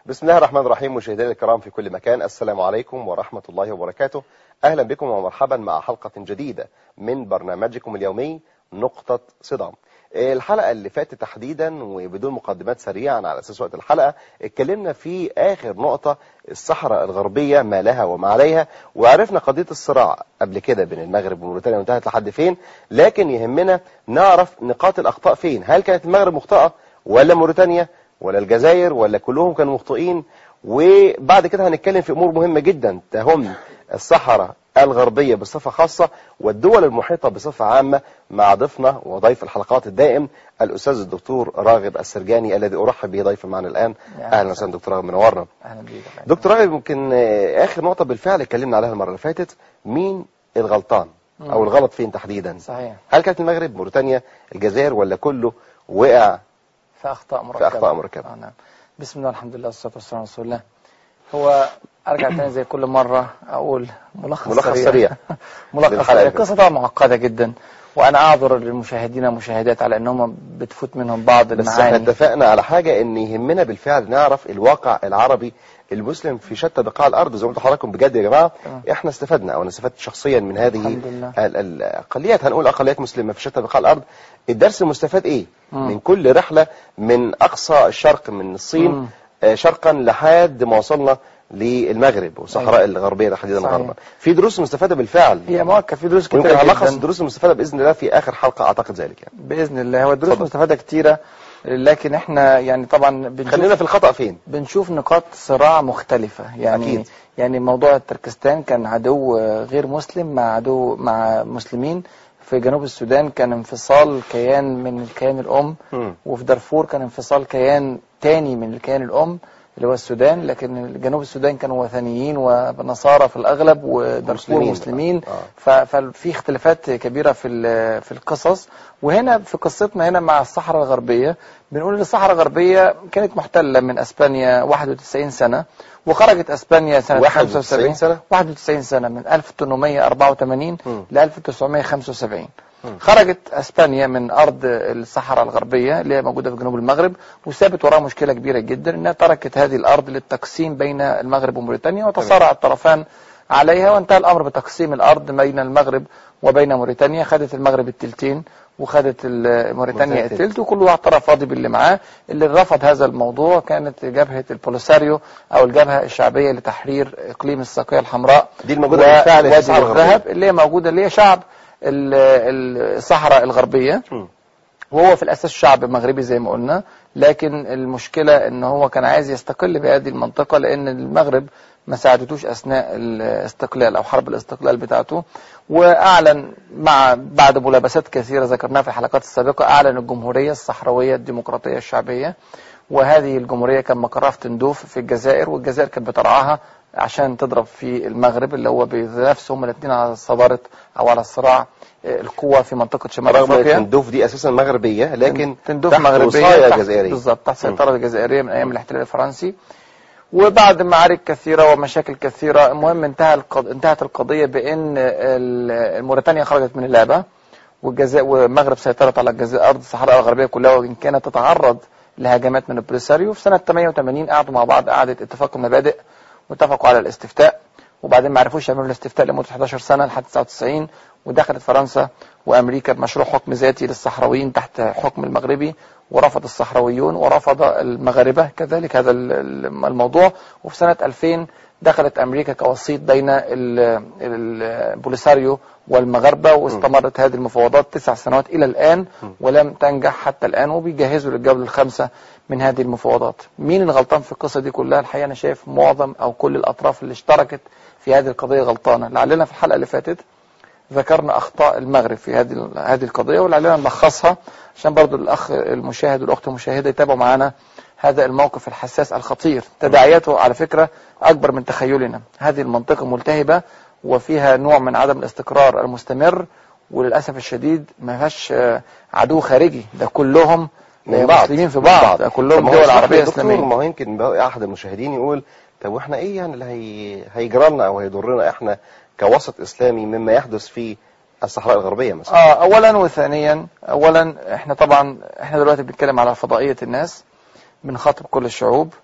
بسم الله الرحمن الرحيم مشاهدينا الكرام في كل مكان السلام عليكم ورحمة الله وبركاته أهلا بكم ومرحبا مع حلقة جديدة من برنامجكم اليومي نقطة صدام الحلقة اللي فاتت تحديدا وبدون مقدمات سريعا على أساس وقت الحلقة اتكلمنا في آخر نقطة الصحراء الغربية ما لها وما عليها وعرفنا قضية الصراع قبل كده بين المغرب وموريتانيا وانتهت لحد فين لكن يهمنا نعرف نقاط الأخطاء فين هل كانت المغرب مخطئة ولا موريتانيا ولا الجزائر ولا كلهم كانوا مخطئين وبعد كده هنتكلم في أمور مهمة جدا تهم الصحراء الغربية بصفة خاصة والدول المحيطة بصفة عامة مع ضيفنا وضيف الحلقات الدائم الأستاذ الدكتور راغب السرجاني الذي أرحب به ضيفا معنا الآن أهلا وسهلا دكتور راغب منورنا اهلا بيك دكتور راغب يمكن آه، آخر نقطة بالفعل اتكلمنا عليها المرة اللي فاتت مين الغلطان أو الغلط فين تحديدا صحيح هل كانت المغرب موريتانيا الجزائر ولا كله وقع في اخطاء مركبه أخطاء مركبة. آه نعم بسم الله الحمد لله والصلاه والسلام على رسول الله هو ارجع تاني زي كل مره اقول ملخص ملخص سريع, سريع. ملخص للحلقة سريع كده. قصه طبعا معقده جدا وانا اعذر للمشاهدين والمشاهدات على انهم بتفوت منهم بعض بس احنا المعاني اتفقنا على حاجة ان يهمنا بالفعل نعرف الواقع العربي المسلم في شتى بقاع الارض زي ما قلت لحضراتكم بجد يا جماعة تمام. احنا استفدنا او انا استفدت شخصيا من هذه الحمد لله. ال- ال- الاقليات هنقول اقليات مسلمة في شتى بقاع الارض الدرس المستفاد ايه مم. من كل رحلة من اقصى الشرق من الصين مم. آه، شرقا لحد ما وصلنا للمغرب والصحراء أيوة. الغربية تحديدا صحيح. غربا في دروس مستفادة بالفعل هي مواقع في دروس ويمكن كتيره هنلخص جدا الدروس المستفادة باذن الله في اخر حلقة اعتقد ذلك يعني باذن الله هو الدروس اتفضل. مستفاده كتيره لكن احنا يعني طبعا بنشوف خلينا في الخطأ فين بنشوف نقاط صراع مختلفة يعني أكيد. يعني موضوع تركستان كان عدو غير مسلم مع عدو مع مسلمين في جنوب السودان كان انفصال كيان من الكيان الأم مم. وفي دارفور كان انفصال كيان تاني من الكيان الأم اللي هو السودان لكن جنوب السودان كانوا وثنيين ونصارى في الأغلب ودارفور مسلمين. مسلمين آه. ف- ففي اختلافات كبيرة في ال- في القصص وهنا في قصتنا هنا مع الصحراء الغربية بنقول ان الصحراء الغربية كانت محتلة من اسبانيا 91 سنة وخرجت اسبانيا سنة 91 75 سنة؟ 91 سنة من 1884 مم. ل 1975 خرجت اسبانيا من ارض الصحراء الغربيه اللي هي موجوده في جنوب المغرب وسابت وراها مشكله كبيره جدا انها تركت هذه الارض للتقسيم بين المغرب وموريتانيا وتصارع الطرفان عليها وانتهى الامر بتقسيم الارض بين المغرب وبين موريتانيا خدت المغرب التلتين وخدت ال- موريتانيا موريتانيا التلت وكل واحد طرف فاضي باللي معاه اللي رفض هذا الموضوع كانت جبهه البوليساريو او الجبهه الشعبيه لتحرير اقليم الساقيه الحمراء دي الموجودة و- بالفعل في وادي الصحراء الغربية. الذهب اللي هي موجوده اللي هي شعب ال- ال- الصحراء الغربيه مم. وهو في الاساس شعب مغربي زي ما قلنا لكن المشكله ان هو كان عايز يستقل بهذه المنطقه لان المغرب ما ساعدتوش اثناء الاستقلال او حرب الاستقلال بتاعته واعلن مع بعد ملابسات كثيره ذكرناها في الحلقات السابقه اعلن الجمهوريه الصحراويه الديمقراطيه الشعبيه وهذه الجمهوريه كان مقرها في تندوف في الجزائر والجزائر كانت بترعاها عشان تضرب في المغرب اللي هو بينافسوا هم الاثنين على صداره او على صراع القوه في منطقه شمال رغم ان افريقيا تندوف دي اساسا مغربيه لكن تندوف تحت مغربية وصاية تحت جزائريه بالظبط تحت السيطرة الجزائرية من أيام الاحتلال الفرنسي وبعد معارك كثيرة ومشاكل كثيرة المهم انتهى القض... انتهت القضية بأن ال- موريتانيا خرجت من اللعبة والجزائر والمغرب سيطرت على الجزائر أرض الصحراء الغربية كلها وإن كانت تتعرض لهجمات من البوليساريو في سنة 88 قعدوا مع بعض قعدة اتفاق المبادئ واتفقوا على الاستفتاء وبعدين ما عرفوش يعملوا الاستفتاء لمدة 11 سنة لحد 99 ودخلت فرنسا وأمريكا بمشروع حكم ذاتي للصحراويين تحت حكم المغربي ورفض الصحراويون ورفض المغاربة كذلك هذا ال- ال- الموضوع وفي سنة 2000 دخلت أمريكا كوسيط بين ال- البوليساريو والمغاربة واستمرت هذه المفاوضات تسع سنوات إلى الآن ولم تنجح حتى الآن وبيجهزوا للجولة الخامسة من هذه المفاوضات مين الغلطان في القصة دي كلها الحقيقة أنا شايف معظم أو كل الأطراف اللي اشتركت في هذه القضية غلطانة لعلنا في الحلقة اللي فاتت ذكرنا أخطاء المغرب في هذه هذه القضية ولعلنا نلخصها عشان برضو الأخ المشاهد والأخت المشاهدة يتابعوا معنا هذا الموقف الحساس الخطير تداعياته على فكرة أكبر من تخيلنا هذه المنطقة ملتهبة وفيها نوع من عدم الاستقرار المستمر وللأسف الشديد ما فيهاش آه، عدو خارجي ده كلهم من بعض مسلمين في من بعض ده طب كلهم ما هو دول اسمح لي عربية يا دكتور، إسلامية ما هو يمكن بقى احد المشاهدين يقول طب واحنا ايه يعني اللي هي... هيجرى لنا او هيضرنا احنا كوسط اسلامي مما يحدث في الصحراء الغربيه مثلا اه اولا وثانيا اولا احنا طبعا احنا دلوقتي بنتكلم على فضائيه الناس بنخاطب كل الشعوب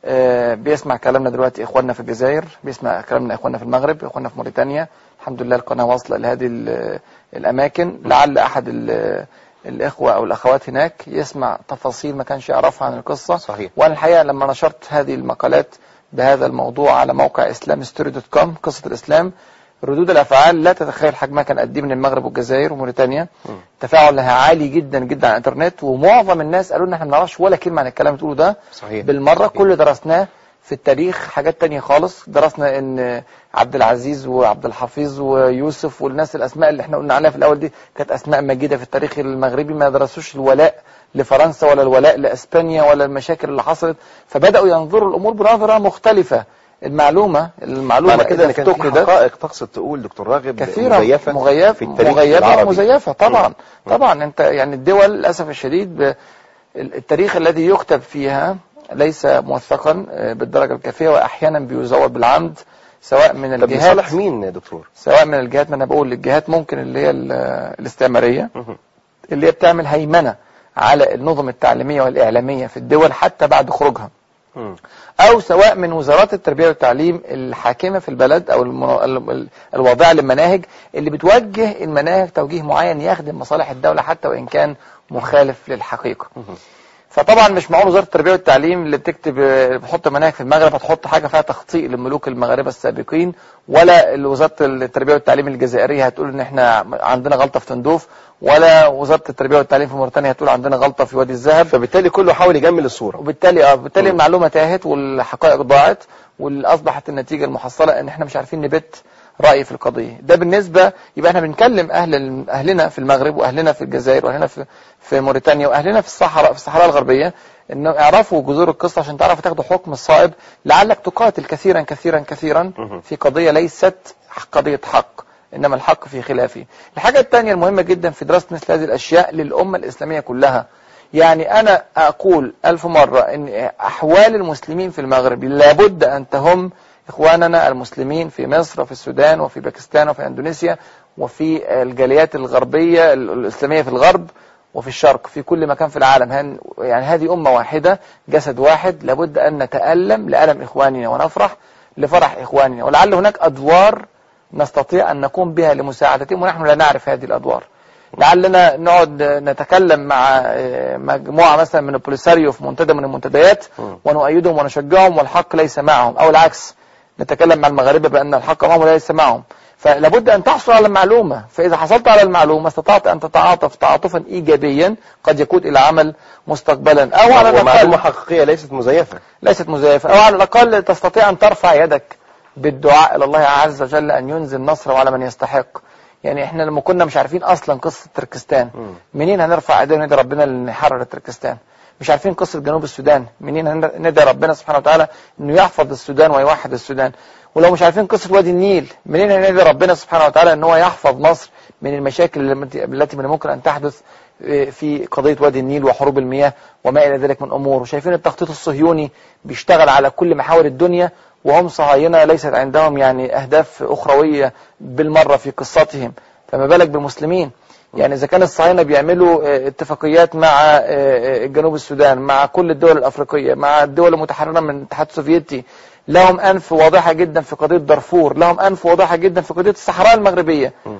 آه، بيسمع كلامنا دلوقتي اخواننا في الجزائر بيسمع كلامنا اخواننا في المغرب اخواننا في موريتانيا الحمد لله القناه واصله لهذه ال- الاماكن لعل احد ال- الاخوه او الاخوات هناك يسمع تفاصيل ما كانش يعرفها عن القصه صحيح وانا الحقيقه لما نشرت هذه المقالات بهذا الموضوع على موقع اسلام ستوري دوت كوم قصه الاسلام ردود الافعال لا تتخيل حجمها كان قد ايه من المغرب والجزائر وموريتانيا مم. تفاعلها عالي جدا جدا على الانترنت ومعظم الناس قالوا لنا احنا ما نعرفش ولا كلمه عن الكلام اللي بتقوله ده صحيح بالمره صحيح. كل اللي درسناه في التاريخ حاجات تانية خالص درسنا ان عبد العزيز وعبد الحفيظ ويوسف والناس الاسماء اللي احنا قلنا عليها في الاول دي كانت اسماء مجيده في التاريخ المغربي ما درسوش الولاء لفرنسا ولا الولاء لاسبانيا ولا المشاكل اللي حصلت فبداوا ينظروا الامور بنظره مختلفه المعلومه المعلومه معنى كده إذا ان كان في افتقدت حقائق تقصد تقول دكتور راغب كثيرة مزيفه مغيف في التاريخ مغيبة العربي ومزيفة طبعا مم. طبعا انت يعني الدول للاسف الشديد ب- التاريخ الذي يكتب فيها ليس موثقا آه، بالدرجة الكافية واحيانا بيزور بالعمد سواء من طب الجهات لصالح مين يا دكتور؟ سواء من الجهات ما انا بقول الجهات ممكن اللي هي ال- الاستعمارية مهم. اللي هي بتعمل هيمنة على النظم التعليمية والإعلامية في الدول حتى بعد خروجها مم. او سواء من وزارات التربيه والتعليم الحاكمه في البلد او المن- ال- ال- الواضعه للمناهج اللي بتوجه المناهج توجيه معين يخدم مصالح الدوله حتى وان كان مخالف للحقيقه. مهم. فطبعا مش معقول وزاره التربيه والتعليم اللي بتكتب اللي بتحط مناهج في المغرب هتحط حاجه فيها تخطيء للملوك المغاربه السابقين ولا وزاره التربيه والتعليم الجزائريه هتقول ان احنا عندنا غلطه في تندوف ولا وزاره التربيه والتعليم في موريتانيا هتقول عندنا غلطه في وادي الذهب فبالتالي كله حاول يجمل الصوره وبالتالي اه بالتالي مم. المعلومه تاهت والحقائق ضاعت واصبحت النتيجه المحصله ان احنا مش عارفين نبت راي في القضيه ده بالنسبه يبقى احنا بنكلم اهل اهلنا في المغرب واهلنا في الجزائر واهلنا في في موريتانيا واهلنا في الصحراء في الصحراء الغربيه انه اعرفوا جذور القصه عشان تعرفوا تاخدوا حكم الصائب لعلك تقاتل كثيرا كثيرا كثيرا مهم. في قضيه ليست قضيه حق انما الحق في خلافه الحاجه الثانيه المهمه جدا في دراسه مثل هذه الاشياء للامه الاسلاميه كلها يعني أنا أقول ألف مرة أن أحوال المسلمين في المغرب لابد أن تهم إخواننا المسلمين في مصر وفي السودان وفي باكستان وفي أندونيسيا وفي الجاليات الغربية الإسلامية في الغرب وفي الشرق في كل مكان في العالم هن يعني هذه أمة واحدة جسد واحد لابد أن نتألم لألم إخواننا ونفرح لفرح إخواننا ولعل هناك أدوار نستطيع أن نقوم بها لمساعدتهم ونحن لا نعرف هذه الأدوار لعلنا نقعد نتكلم مع مجموعة مثلا من البوليساريو في منتدى من المنتديات مم. ونؤيدهم ونشجعهم والحق ليس معهم أو العكس نتكلم مع المغاربة بأن الحق معهم وليس معهم فلابد أن تحصل على المعلومة فإذا حصلت على المعلومة استطعت أن تتعاطف تعاطفا إيجابيا قد يقود إلى عمل مستقبلا أو على ومعلومه الأقل حقيقيه ليست مزيفه ليست مزيفة أو على الأقل تستطيع أن ترفع يدك بالدعاء إلى الله عز وجل أن ينزل نصره على من يستحق يعني احنا لما كنا مش عارفين اصلا قصه تركستان مم. منين هنرفع ايدينا وندعي ربنا اللي نحرر تركستان مش عارفين قصه جنوب السودان منين هن- ندعي ربنا سبحانه وتعالى انه يحفظ السودان ويوحد السودان ولو مش عارفين قصه وادي النيل منين هندعي ربنا سبحانه وتعالى ان هو يحفظ مصر من المشاكل التي التي من الممكن ان تحدث اه، في قضيه وادي النيل وحروب المياه وما الى ذلك من امور وشايفين التخطيط الصهيوني بيشتغل على كل محاور الدنيا وهم صهاينه ليست عندهم يعني اهداف اخرويه بالمره في قصتهم فما بالك بالمسلمين يعني اذا كان الصهاينه بيعملوا اه، اتفاقيات مع اه، اه، جنوب السودان مع كل الدول الافريقيه مع الدول المتحرره من الاتحاد السوفيتي لهم انف واضحه جدا في قضيه دارفور لهم انف واضحه جدا في قضيه الصحراء المغربيه مم.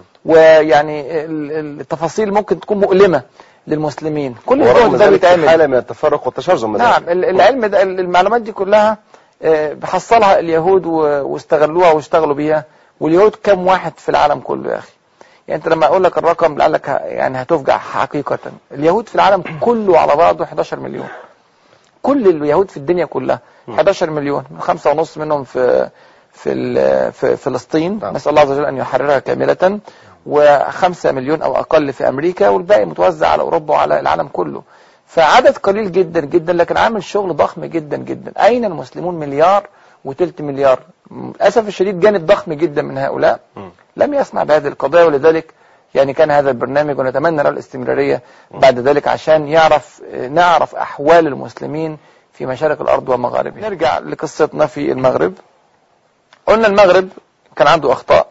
ويعني ال- ال- التفاصيل ممكن تكون مؤلمه للمسلمين كل ورغم الجهد ده ذلك في بيتعمل حاله من التفرق والتشرذم نعم ال- العلم ده ال- المعلومات دي كلها آه، بحصلها اليهود و- واستغلوها واشتغلوا بيها واليهود كم واحد في العالم كله يا اخي يعني انت لما اقول لك الرقم لعلك ه- يعني هتفجع حقيقة اليهود في العالم كله على بعضه 11 مليون كل اليهود في الدنيا كلها 11 مليون خمسة ونص منهم في في ال- في فلسطين نعم. نسأل الله عز وجل أن يحررها كاملة وخمسة مليون أو أقل في أمريكا والباقي متوزع على أوروبا وعلى العالم كله فعدد قليل جدا جدا لكن عامل شغل ضخم جدا جدا أين المسلمون مليار وتلت مليار للأسف الشديد جانب ضخم جدا من هؤلاء مم. لم يسمع بهذه القضايا ولذلك يعني كان هذا البرنامج ونتمنى له الاستمرارية بعد ذلك عشان يعرف نعرف أحوال المسلمين في مشارق الأرض ومغاربها نرجع لقصتنا في المغرب قلنا المغرب كان عنده أخطاء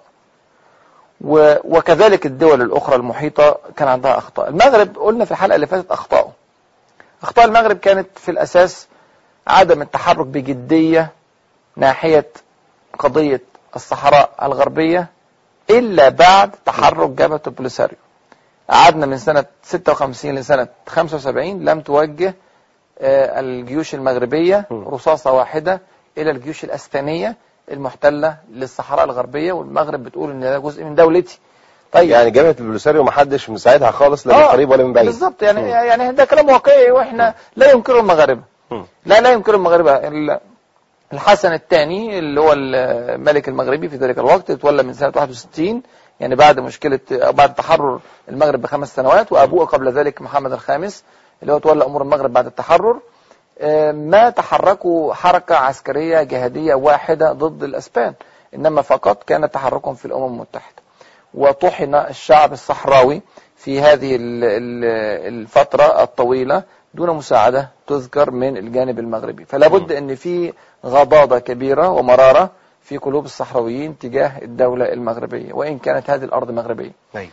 و- وكذلك الدول الأخرى المحيطة كان عندها أخطاء المغرب قلنا في الحلقة اللي فاتت أخطاؤه أخطاء المغرب كانت في الأساس عدم التحرك بجدية ناحية قضية الصحراء الغربية إلا بعد تحرك جبهة البوليساريو قعدنا من سنة 56 لسنة 75 لم توجه آه، الجيوش المغربية م. رصاصة واحدة إلى الجيوش الأسبانية المحتلة للصحراء الغربية والمغرب بتقول إن ده جزء من دولتي طيب يعني جبهة البوليساريو ما حدش مساعدها خالص لا من آه، قريب ولا من بعيد بالظبط يعني مم. يعني ده كلام واقعي واحنا لا ينكره المغاربه مم. لا لا ينكره المغاربه ال- الحسن الثاني اللي هو الملك المغربي في ذلك الوقت تولى من سنه 61 يعني بعد مشكله أو بعد تحرر المغرب بخمس سنوات وابوه قبل ذلك محمد الخامس اللي هو تولى امور المغرب بعد التحرر آه، ما تحركوا حركه عسكريه جهاديه واحده ضد الاسبان انما فقط كان تحركهم في الامم المتحده وطحن الشعب الصحراوي في هذه ال- ال- الفترة الطويلة دون مساعدة تذكر من الجانب المغربي فلا بد أن في غضاضة كبيرة ومرارة في قلوب الصحراويين تجاه الدولة المغربية وإن كانت هذه الأرض مغربية أيوة.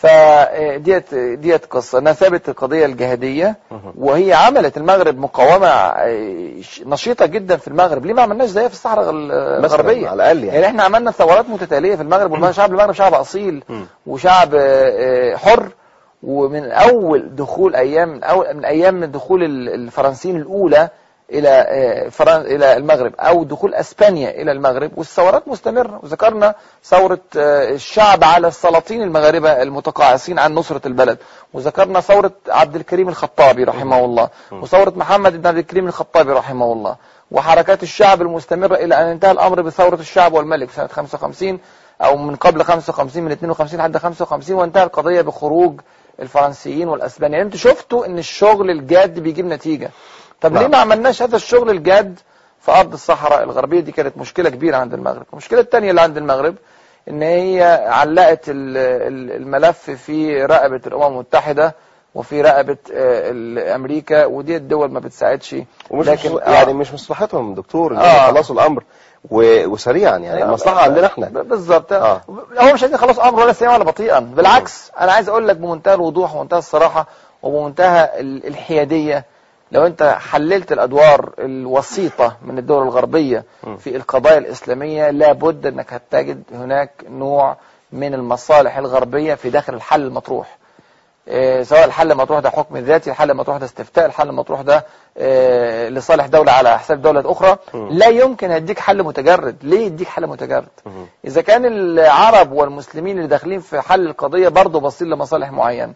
فديت ديت قصة نثبت القضية الجهادية مهم. وهي عملت المغرب مقاومة آه، نشيطة جدا في المغرب ليه ما عملناش زيها في الصحراء مثلاً الغربية على الأقل يعني يعني احنا عملنا ثورات متتالية في المغرب والشعب المغرب شعب أصيل مم. وشعب آه، آه، حر ومن أول دخول أيام من, أول من أيام من دخول ال- الفرنسيين الأولى إلى آه، فرن... إلى المغرب أو دخول أسبانيا إلى المغرب والثورات مستمرة وذكرنا ثورة آه، الشعب على السلاطين المغاربة المتقاعسين عن نصرة البلد وذكرنا ثورة عبد الكريم الخطابي رحمه الله وثورة محمد بن عبد الكريم الخطابي رحمه الله وحركات الشعب المستمرة إلى أن انتهى الأمر بثورة الشعب والملك سنة 55 أو من قبل 55 من 52 لحد 55 وانتهى القضية بخروج الفرنسيين والأسبانيين انتوا شفتوا ان الشغل الجاد بيجيب نتيجة طب نعم. ليه ما عملناش هذا الشغل الجاد في أرض الصحراء الغربية دي كانت مشكلة كبيرة عند المغرب المشكلة الثانية اللي عند المغرب ان هي علقت ال- ال- الملف في رقبة الأمم المتحدة وفي رقبة آه، ال- أمريكا ودي الدول ما بتساعدش ومش لكن مص... آه. يعني مش مصلحتهم دكتور ان آه. هم يخلصوا الامر و... وسريعا يعني المصلحه عندنا احنا ب- بالظبط آه. هو مش عايزين يخلصوا امر ولا سريعا ولا بطيئا بالعكس انا عايز اقول لك بمنتهى الوضوح ومنتهى الصراحه وبمنتهى ال- الحياديه لو انت حللت الادوار الوسيطه من الدول الغربيه م. في القضايا الاسلاميه لابد انك هتجد هناك نوع من المصالح الغربيه في داخل الحل المطروح إيه، سواء الحل المطروح ده حكم ذاتي الحل المطروح ده استفتاء الحل المطروح ده إيه، لصالح دولة على حساب دولة أخرى مم. لا يمكن يديك حل متجرد ليه يديك حل متجرد مهم. إذا كان العرب والمسلمين اللي داخلين في حل القضية برضه باصين لمصالح معينة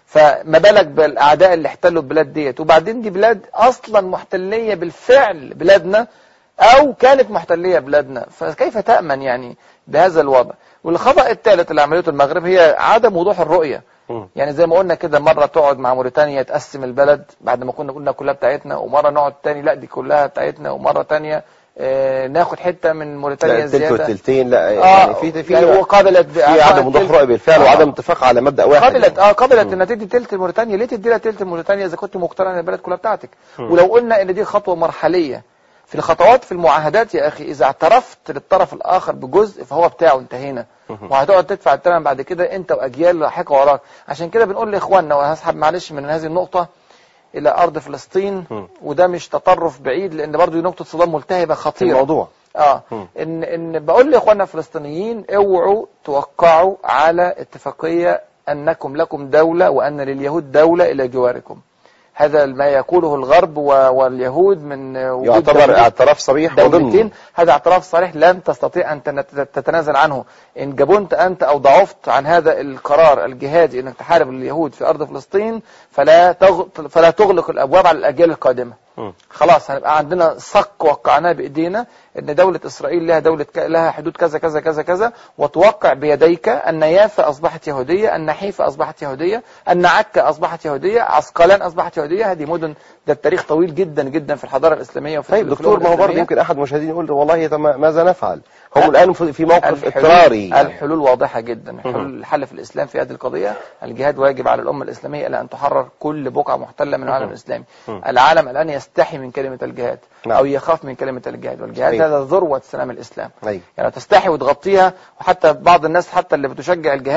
فما بالك بالأعداء اللي احتلوا البلاد ديت وبعدين دي بلاد أصلا محتلية بالفعل بلادنا أو كانت محتلية بلادنا فكيف تأمن يعني بهذا الوضع والخطأ الثالث اللي عملته المغرب هي عدم وضوح الرؤية مم. يعني زي ما قلنا كده مرة تقعد مع موريتانيا تقسم البلد بعد ما كنا قلنا كلها بتاعتنا ومرة نقعد تاني لا دي كلها بتاعتنا ومرة تانية آه، ناخد حتة من لا موريتانيا التلت زيادة والتلتين لا اه يعني في في يعني وقابلت في عدم وضوح رؤيه بالفعل آه. وعدم اتفاق على مبدا واحد قبلت يعني. اه قبلت ان تدي تلت لموريتانيا ليه تدي لها تلت لموريتانيا اذا كنت مقتنع ان البلد كلها بتاعتك مم. ولو قلنا ان دي خطوه مرحليه في الخطوات في المعاهدات يا اخي اذا اعترفت للطرف الاخر بجزء فهو بتاعه انتهينا مهم. وهتقعد تدفع الثمن بعد كده انت واجيال لاحقه وراك عشان كده بنقول لاخواننا وهسحب معلش من هذه النقطه الى ارض فلسطين مم. وده مش تطرف بعيد لان برضه دي نقطه صدام ملتهبه في خطيره الموضوع اه مم. ان ان بقول لاخواننا الفلسطينيين اوعوا توقعوا على اتفاقيه انكم لكم دوله وان لليهود دوله الى جواركم هذا ما يقوله الغرب و- واليهود من وجود يعتبر دولة- اعتراف صريح دولتين وضمن هذا اعتراف صريح لن تستطيع ان تن- تتنازل عنه ان جبنت انت او ضعفت عن هذا القرار الجهادي انك تحارب اليهود في ارض فلسطين فلا تغ... فلا تغلق الابواب على الاجيال القادمه مم. خلاص هنبقى عندنا صك وقعناه بايدينا ان دولة اسرائيل لها دولة ك... لها حدود كذا كذا كذا كذا وتوقع بيديك ان يافا اصبحت يهودية ان حيفا اصبحت يهودية ان عكا اصبحت يهودية عسقلان اصبحت يهودية هذه مدن ده التاريخ طويل جدا جدا في الحضارة الاسلامية وفي طيب الفلوس دكتور ما هو برضه الإسلامية. يمكن احد المشاهدين يقول والله طب ما- ماذا نفعل هم لا. الان في في موقف الحلول- اضطراري يعني. الحلول واضحة جدا حلول الحل في الإسلام في هذه القضية الجهاد واجب على الأمة الإسلامية إلى أن تحرر كل بقعة محتلة من العالم مهم. الإسلامي مم. العالم الآن يستحي من كلمة الجهاد نعم. أو يخاف من كلمة الجهاد والجهاد أيوة. هذا ذروة سلام الإسلام أيوة. يعني تستحي وتغطيها وحتى بعض الناس حتى اللي بتشجع الجهاد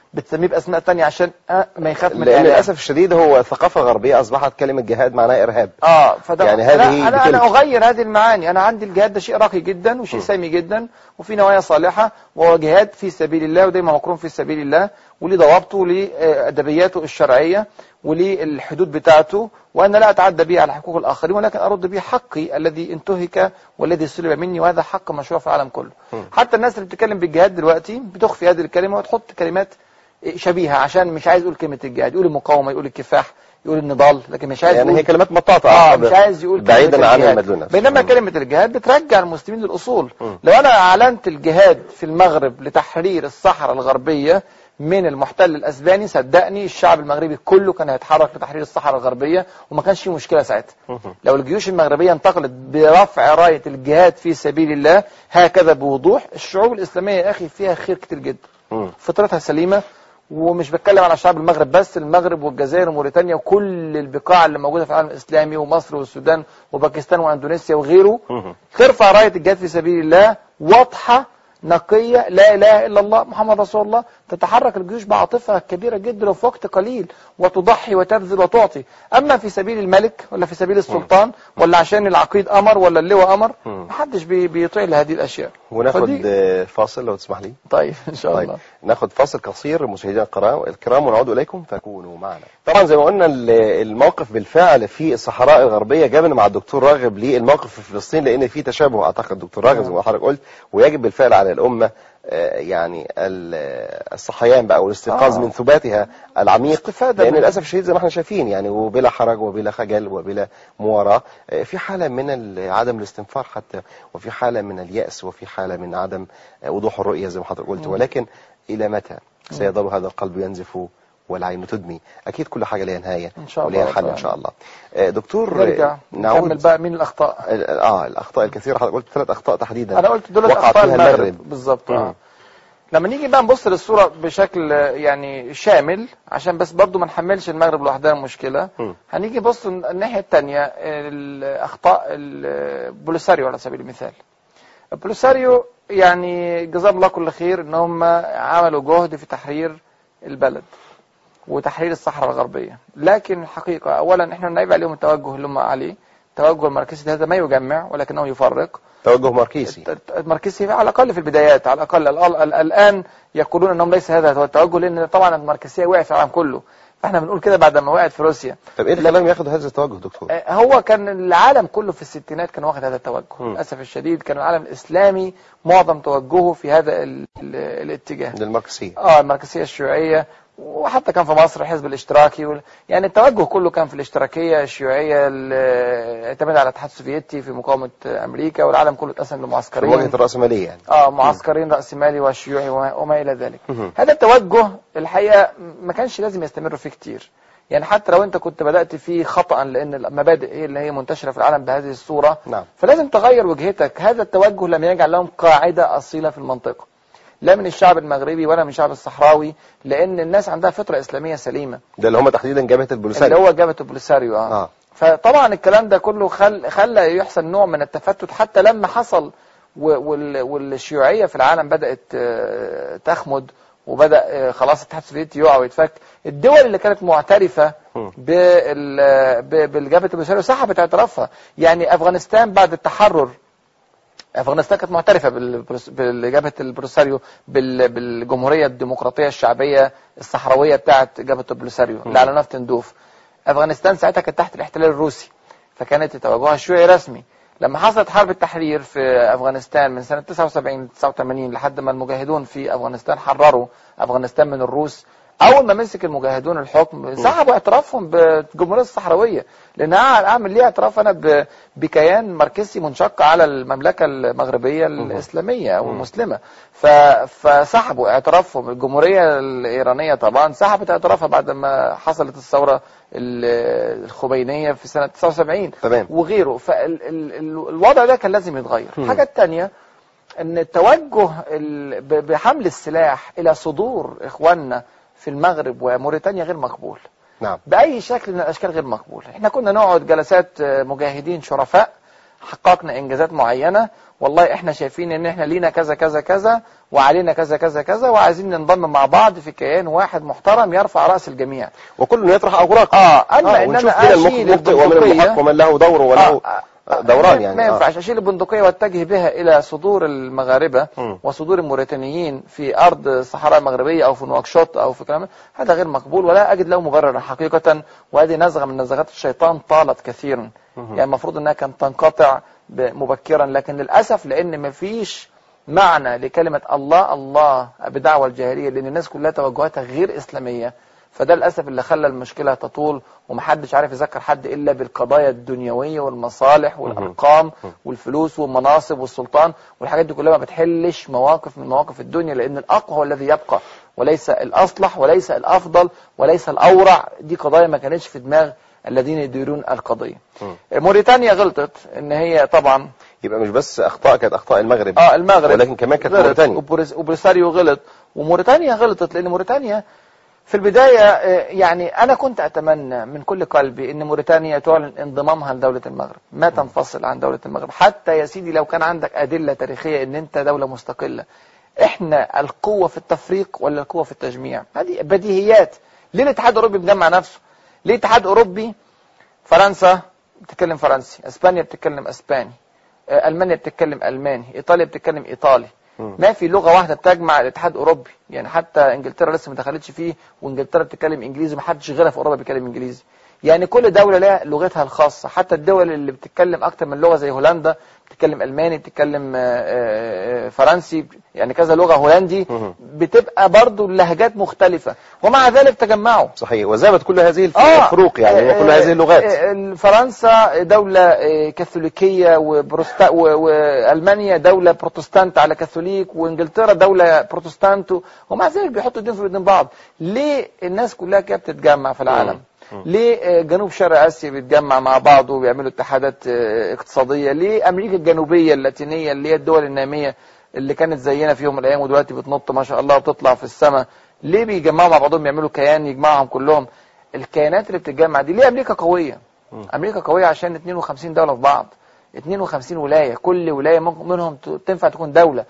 بتسميه باسماء تانية عشان آه ما يخاف من لان الإعلام. للاسف الشديد هو ثقافه غربيه اصبحت كلمه جهاد معناها ارهاب اه فده يعني هذه انا انا, أنا بتلك. اغير هذه المعاني انا عندي الجهاد ده شيء راقي جدا وشيء سامي جدا وفي نوايا صالحه وهو جهاد في سبيل الله ودايما مقرون في سبيل الله وليه ضوابطه وليه آه، ادبياته الشرعيه وليه الحدود بتاعته وانا لا اتعدى به على حقوق الاخرين ولكن ارد به حقي الذي انتهك والذي سلب مني وهذا حق مشروع في العالم كله حتى الناس اللي بتتكلم بالجهاد دلوقتي بتخفي هذه الكلمه وتحط كلمات شبيهه عشان مش عايز يقول كلمه الجهاد يقول المقاومه يقول الكفاح يقول النضال لكن مش عايز يعني يقول هي كلمات مطاطه اه أعتقد. مش عايز يقول بعيدا كلمة عن الجهاد. المدلول نفسه بينما مم. كلمة الجهاد بترجع المسلمين للأصول مم. لو أنا أعلنت الجهاد في المغرب لتحرير الصحراء الغربية من المحتل الأسباني صدقني الشعب المغربي كله كان هيتحرك لتحرير الصحراء الغربية وما كانش فيه مشكلة ساعتها مهم. لو الجيوش المغربية انتقلت برفع راية الجهاد في سبيل الله هكذا بوضوح الشعوب الإسلامية يا أخي فيها خير كتير جدا مم. فطرتها سليمة ومش بتكلم على شعب المغرب بس المغرب والجزائر وموريتانيا وكل البقاع اللي موجودة في العالم الإسلامي ومصر والسودان وباكستان وأندونيسيا وغيره مهم. ترفع راية الجهاد في سبيل الله واضحة نقية لا إله إلا الله محمد رسول الله تتحرك الجيوش بعاطفة كبيرة جدا وفي وقت قليل وتضحي وتبذل وتعطي أما في سبيل الملك ولا في سبيل السلطان ولا عشان العقيد أمر ولا اللواء أمر مم. محدش بي- بيطيع لهذه الأشياء وناخد فدي- آه، فاصل لو تسمح لي طيب إن شاء طيب الله ناخد فاصل قصير مشاهدينا الكرام الكرام ونعود اليكم فكونوا معنا طبعا زي ما قلنا ال- الموقف بالفعل في الصحراء الغربيه جابنا مع الدكتور راغب للموقف في فلسطين لان في تشابه اعتقد دكتور راغب زي ما حضرتك قلت ويجب بالفعل على الامه آه، يعني ال- آه، الصحيان بقى والاستيقاظ آه. من ثباتها العميق استفادة لان من- للاسف الشديد زي ما احنا شايفين يعني وبلا حرج وبلا خجل وبلا مواراه آه، في حاله من ال- عدم الاستنفار حتى وفي حاله من الياس وفي حاله من عدم آه، وضوح الرؤيه زي ما حضرتك قلت ولكن الى متى سيظل هذا القلب ينزف والعين تدمي اكيد كل حاجه لها نهايه إن شاء الله ولها حل رب ان شاء الله آه، دكتور نرجع آه، نكمل نعود بقى مين الأخطاء ال- اه الاخطاء الكثيره حضرتك قلت ثلاث اخطاء تحديدا انا قلت دول وقع اخطاء فيها المغرب المغرب بالظبط مم. اه لما نيجي بقى نبص للصوره بشكل آه، يعني شامل عشان بس برضو ما نحملش المغرب لوحدها المشكله مم. هنيجي بص الناحيه الثانيه الاخطاء البوليساريو على سبيل المثال البوليساريو يعني جزاهم الله كل خير ان هم عملوا جهد في تحرير البلد وتحرير الصحراء الغربيه لكن الحقيقه اولا احنا نعيب عليهم التوجه اللي هم عليه التوجه المركزي هذا ما يجمع ولكنه يفرق توجه ماركسي الماركسي على الاقل في البدايات على الاقل ال- ال- الان يقولون انهم ليس هذا هو التوجه لان طبعا الماركسيه وقعت في العالم كله فاحنا بنقول كده بعد ما وقعت في روسيا طب ايه اللي خلاهم ياخدوا هذا التوجه دكتور آه، هو كان العالم كله في الستينات كان واخد هذا التوجه مم. للاسف الشديد كان العالم الاسلامي معظم توجهه في هذا ال- ال- الاتجاه للماركسيه اه الماركسيه الشيوعيه وحتى كان في مصر الحزب الاشتراكي وال... يعني التوجه كله كان في الاشتراكيه الشيوعيه ال- اعتماد على الاتحاد السوفيتي في مقاومه امريكا والعالم كله اتقسم في لمعسكرين مواجهه الراسماليه يعني اه معسكرين رأسمالي وشيوعي وما, وما إلى ذلك مهم. هذا التوجه الحقيقة ما كانش لازم يستمر فيه كتير يعني حتى لو انت كنت بدأت فيه خطأ لأن المبادئ هي اللي هي منتشرة في العالم بهذه الصورة نعم فلازم تغير وجهتك هذا التوجه لم يجعل لهم قاعدة أصيلة في المنطقة لا من الشعب المغربي ولا من الشعب الصحراوي لأن الناس عندها فطرة إسلامية سليمة ده اللي هم تحديدا جبهه اللي البوليساريو هو جابة البوليساريو اه, اه فطبعا الكلام ده كله خل خلى يحصل نوع من التفتت حتى لما حصل و- وال- والشيوعية في العالم بدأت آه، تخمد وبدأ آه، خلاص الاتحاد السوفيتي يقع ويتفك الدول اللي كانت معترفة مم. بال- ب- بالجبهة البوليساريو سحبت اعترافها يعني أفغانستان بعد التحرر افغانستان كانت معترفه بالبروس- بالجبهه البوليساريو بال- بالجمهوريه الديمقراطيه الشعبيه الصحراويه بتاعه جبهه البوليساريو اللي على نفط تندوف افغانستان ساعتها كانت تحت الاحتلال الروسي فكانت توجهها الشيوعي رسمي لما حصلت حرب التحرير في افغانستان من سنه 79 89 لحد ما المجاهدون في افغانستان حرروا افغانستان من الروس اول ما مسك المجاهدون الحكم سحبوا اعترافهم بالجمهوريه الصحراويه لان اعمل ليه اعتراف انا ب- بكيان ماركسي منشق على المملكه المغربيه الاسلاميه او المسلمه ف- فسحبوا اعترافهم الجمهوريه الايرانيه طبعا سحبت اعترافها بعد ما حصلت الثوره ال- الخمينيه في سنه 79 تمام وغيره فالوضع ده كان لازم يتغير مم. الحاجه الثانيه ان التوجه ال- ب- بحمل السلاح الى صدور اخواننا في المغرب وموريتانيا غير مقبول نعم باي شكل من الاشكال غير مقبول احنا كنا نقعد جلسات آه، مجاهدين شرفاء حققنا انجازات معينه والله احنا شايفين ان احنا لينا كذا كذا كذا وعلينا كذا كذا كذا وعايزين ننضم مع بعض في كيان واحد محترم يرفع راس الجميع وكل يطرح اوراق اه اما آه، ان ونشوف انا مين اشيل المخطئ ومن البندقيه المحق ومن له دور وله آه، دوران ما- يعني ما آه. ينفعش اشيل البندقيه واتجه بها الى صدور المغاربه مم. وصدور الموريتانيين في ارض الصحراء المغربيه او في نواكشوط او في كلام هذا غير مقبول ولا اجد له مبرر حقيقه وهذه نزغه من نزغات الشيطان طالت كثيرا يعني المفروض انها كانت تنقطع ب- مبكرا لكن للاسف لان ما فيش معنى لكلمه الله الله بدعوى الجاهليه لان الناس كلها توجهاتها غير اسلاميه فده للاسف اللي خلى المشكله تطول ومحدش عارف يذكر حد الا بالقضايا الدنيويه والمصالح والارقام والفلوس والمناصب والسلطان والحاجات دي كلها ما بتحلش مواقف من مواقف الدنيا لان الاقوى هو الذي يبقى وليس الاصلح وليس الافضل وليس الاورع دي قضايا ما كانتش في دماغ الذين يديرون القضيه موريتانيا غلطت ان هي طبعا يبقى مش بس اخطاء كانت اخطاء المغرب اه المغرب ولكن كمان كانت غلط موريتانيا وبوريس- وبوليساريو غلط وموريتانيا غلطت لان موريتانيا في البداية آه، يعني أنا كنت أتمنى من كل قلبي أن موريتانيا تعلن انضمامها لدولة المغرب ما تنفصل عن دولة المغرب حتى يا سيدي لو كان عندك أدلة تاريخية أن أنت دولة مستقلة إحنا القوة في التفريق ولا القوة في التجميع هذه بديهيات ليه الاتحاد الأوروبي مجمع نفسه ليه الاتحاد الأوروبي فرنسا بتتكلم فرنسي اسبانيا بتتكلم اسباني آه، المانيا بتتكلم الماني ايطاليا بتتكلم ايطالي ما في لغه واحده تجمع الاتحاد الاوروبي يعني حتى انجلترا لسه ما دخلتش فيه وانجلترا بتتكلم انجليزي ما حدش غيرها في اوروبا بيتكلم انجليزي يعني كل دوله لها لغتها الخاصه حتى الدول اللي بتتكلم اكتر من لغه زي هولندا بتتكلم الماني بتتكلم آه، آه، آه، فرنسي يعني كذا لغه هولندي مهم. بتبقى برضو اللهجات مختلفه ومع ذلك تجمعوا صحيح وزابت كل هذه الف- آه، الفروق يعني آه، وكل هذه اللغات آه، فرنسا دولة آه، كاثوليكية وبروستا و- وألمانيا دولة بروتستانت على كاثوليك وإنجلترا دولة بروتستانت ومع ذلك بيحطوا الدين في ايدين بعض ليه الناس كلها كده بتتجمع في العالم ليه آه، جنوب شرق اسيا بيتجمع مع بعض وبيعملوا اتحادات آه، اقتصاديه ليه امريكا الجنوبيه اللاتينيه اللي هي الدول الناميه اللي كانت زينا في يوم من الايام ودلوقتي بتنط ما شاء الله وبتطلع في السماء ليه بيجمعوا مع بعضهم يعملوا كيان يجمعهم كلهم الكيانات اللي بتتجمع دي ليه امريكا قويه امريكا قويه عشان 52 دوله في بعض 52 ولايه كل ولايه ممكن منهم ت- تنفع تكون دوله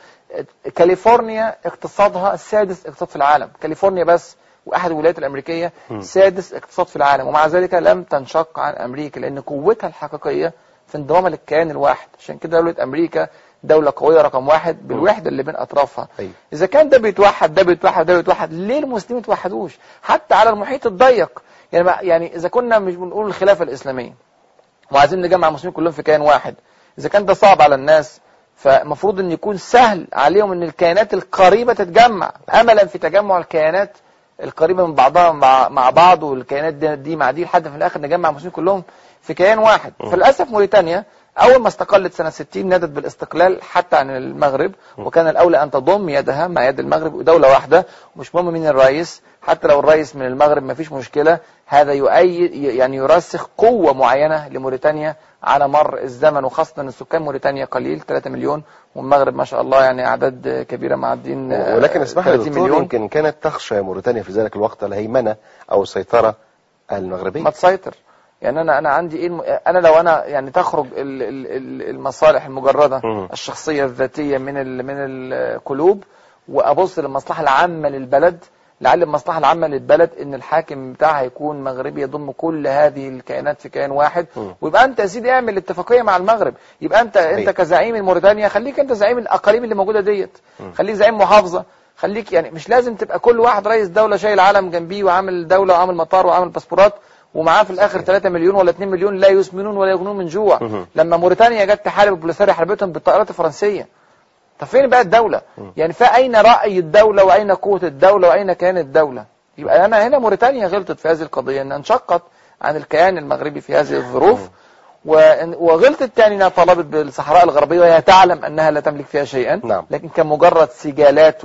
كاليفورنيا اقتصادها السادس اقتصاد في العالم كاليفورنيا بس واحد الولايات الامريكيه سادس اقتصاد في العالم ومع ذلك لم تنشق عن امريكا لان قوتها الحقيقيه في انضمامها للكيان الواحد عشان كده دوله امريكا دوله قويه رقم واحد بالوحده اللي بين اطرافها أيوة. اذا كان ده بيتوحد ده بيتوحد ده بيتوحد ليه المسلمين ما يتوحدوش حتى على المحيط الضيق يعني ما- يعني اذا كنا مش بنقول الخلافه الاسلاميه وعايزين نجمع المسلمين كلهم في كيان واحد اذا كان ده صعب على الناس فالمفروض ان يكون سهل عليهم ان الكيانات القريبه تتجمع املا في تجمع الكيانات القريبه من بعضها مع, مع بعض والكيانات دي, دي مع دي لحد في الاخر نجمع المسلمين كلهم في كيان واحد فللاسف موريتانيا اول ما استقلت سنه 60 نادت بالاستقلال حتى عن المغرب وكان الاولى ان تضم يدها مع يد المغرب دوله واحده ومش مهم مين الرئيس حتى لو الرئيس من المغرب ما فيش مشكله هذا يؤيد يعني يرسخ قوه معينه لموريتانيا على مر الزمن وخاصه ان سكان موريتانيا قليل 3 مليون والمغرب ما شاء الله يعني اعداد كبيره معدين آه، ولكن اسمح لي 30 دكتور مليون يمكن كانت تخشى موريتانيا في ذلك الوقت الهيمنه او السيطره المغربيه ما تسيطر يعني انا انا عندي ايه الم... انا لو انا يعني تخرج ال... ال... ال- المصالح المجرده مم. الشخصيه الذاتيه من ال... من القلوب وابص للمصلحه العامه للبلد لعل المصلحه العامه للبلد ان الحاكم بتاعها يكون مغربي يضم كل هذه الكيانات في كيان واحد مم. ويبقى انت يا سيدي اعمل اتفاقيه مع المغرب يبقى انت انت صحيح. كزعيم موريتانيا خليك انت زعيم الاقاليم اللي موجوده ديت خليك زعيم محافظه خليك يعني مش لازم تبقى كل واحد رئيس دوله شايل علم جنبيه وعامل دوله وعامل مطار وعامل باسبورات ومعاه في الاخر 3 مليون ولا 2 مليون لا يسمنون ولا يغنون من جوع مهم. لما موريتانيا جت تحارب البوليساريو حاربتهم بالطائرات الفرنسيه طب فين بقى الدوله يعني فاين راي الدوله واين قوه الدوله واين كيان الدوله يبقى انا هنا موريتانيا غلطت في هذه القضيه انها انشقت عن الكيان المغربي في هذه الظروف وإن- وغلطت تاني انها طلبت بالصحراء الغربيه وهي تعلم انها لا تملك فيها شيئا نعم. لكن كان مجرد سجالات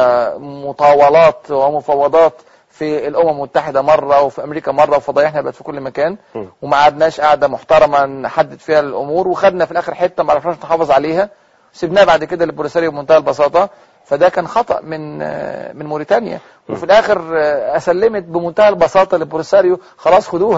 ومطاولات ومفاوضات في الامم المتحده مره وفي امريكا مره وفضايحنا بقت في كل مكان مم. وما قعدناش قاعده محترمه نحدد فيها الامور وخدنا في الاخر حته ما عرفناش نحافظ عليها سيبناها بعد كده للبوليساريو بمنتهى البساطه فده كان خطا من آه، من موريتانيا وفي الاخر آه، اسلمت بمنتهى البساطه للبوليساريو خلاص خدوها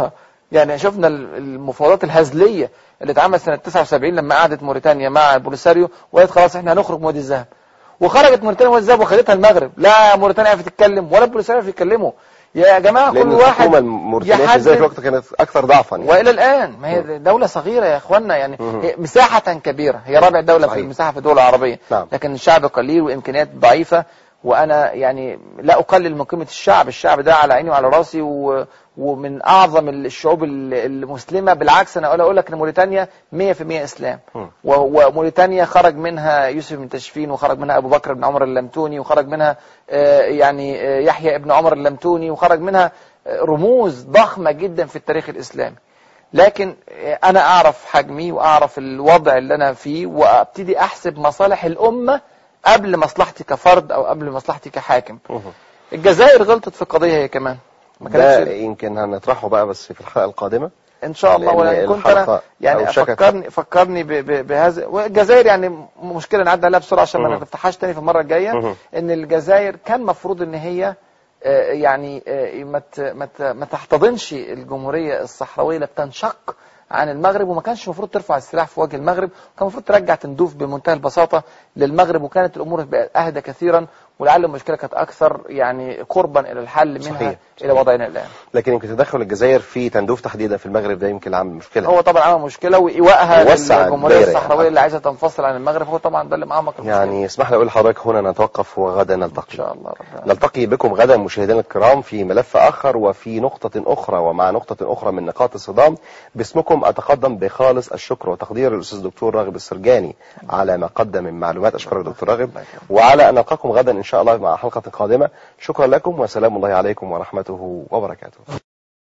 يعني شفنا ال- المفاوضات الهزليه اللي اتعملت سنه 79 لما قعدت موريتانيا مع بوليساريو وقالت خلاص احنا هنخرج من وادي الذهب وخرجت موريتانيا من وادي الذهب وخدتها المغرب لا موريتانيا عرفت تتكلم ولا بوليساريو عرف يتكلموا يا جماعه لان كل واحد الحكومه الموريتانيه في ذلك يحدد الوقت كانت اكثر ضعفا يعني. والى الان ما هي دوله صغيره يا اخوانا يعني مم. هي مساحه كبيره هي رابع دوله صحيح. في المساحه في الدول العربيه نعم. لكن الشعب قليل وامكانيات ضعيفه وانا يعني لا اقلل من قيمه الشعب الشعب ده على عيني وعلى راسي و ومن اعظم الشعوب ال- المسلمه بالعكس انا اقول اقول لك ان موريتانيا 100% اسلام مم. و- وموريتانيا خرج منها يوسف بن تشفين وخرج منها ابو بكر بن عمر اللمتوني وخرج منها آه، يعني آه، يحيى ابن عمر اللمتوني وخرج منها آه، رموز ضخمه جدا في التاريخ الاسلامي لكن آه، انا اعرف حجمي واعرف الوضع اللي انا فيه وابتدي احسب مصالح الامه قبل مصلحتي كفرد او قبل مصلحتي كحاكم مهم. الجزائر غلطت في قضيه هي كمان ما ده كانتش يمكن هنطرحه بقى بس في الحلقه القادمه ان شاء الله لأن ولا كنت الحلقة انا يعني أوشكت. فكرني فكرني ب- ب- بهذا والجزائر يعني م- مشكله نعدي عليها بسرعه عشان ما مهم. نفتحهاش تاني في المره الجايه مهم. ان الجزائر كان مفروض ان هي آه، يعني آه، ما ت- ما ت- ما تحتضنش الجمهوريه الصحراويه اللي بتنشق عن المغرب وما كانش المفروض ترفع السلاح في وجه المغرب كان المفروض ترجع تندوف بمنتهى البساطه للمغرب وكانت الامور بقت اهدى كثيرا ولعل المشكله كانت اكثر يعني قربا الى الحل منها صحيح، الى صحيح. وضعنا الان لكن يمكن تدخل الجزائر في تندوف تحديدا في المغرب ده يمكن عامل مشكله هو طبعا عمل مشكله وايوائها وسع للجمهوريه الدايرة الصحراويه يعني. اللي عايزه تنفصل عن المغرب هو طبعا ده اللي معمق المشكله يعني اسمح لي اقول لحضرتك هنا نتوقف وغدا ان نلتقي شاء الله رب نلتقي بكم غدا مشاهدينا الكرام في ملف آخر وفي نقطة أخرى ومع نقطة أخرى من نقاط الصدام باسمكم أتقدم بخالص الشكر وتقدير الأستاذ دكتور راغب السرجاني على ما قدم من معلومات أشكرك دكتور راغب وعلى أن نلقاكم غدا إن شاء الله مع حلقة قادمة شكرا لكم وسلام الله عليكم ورحمته وبركاته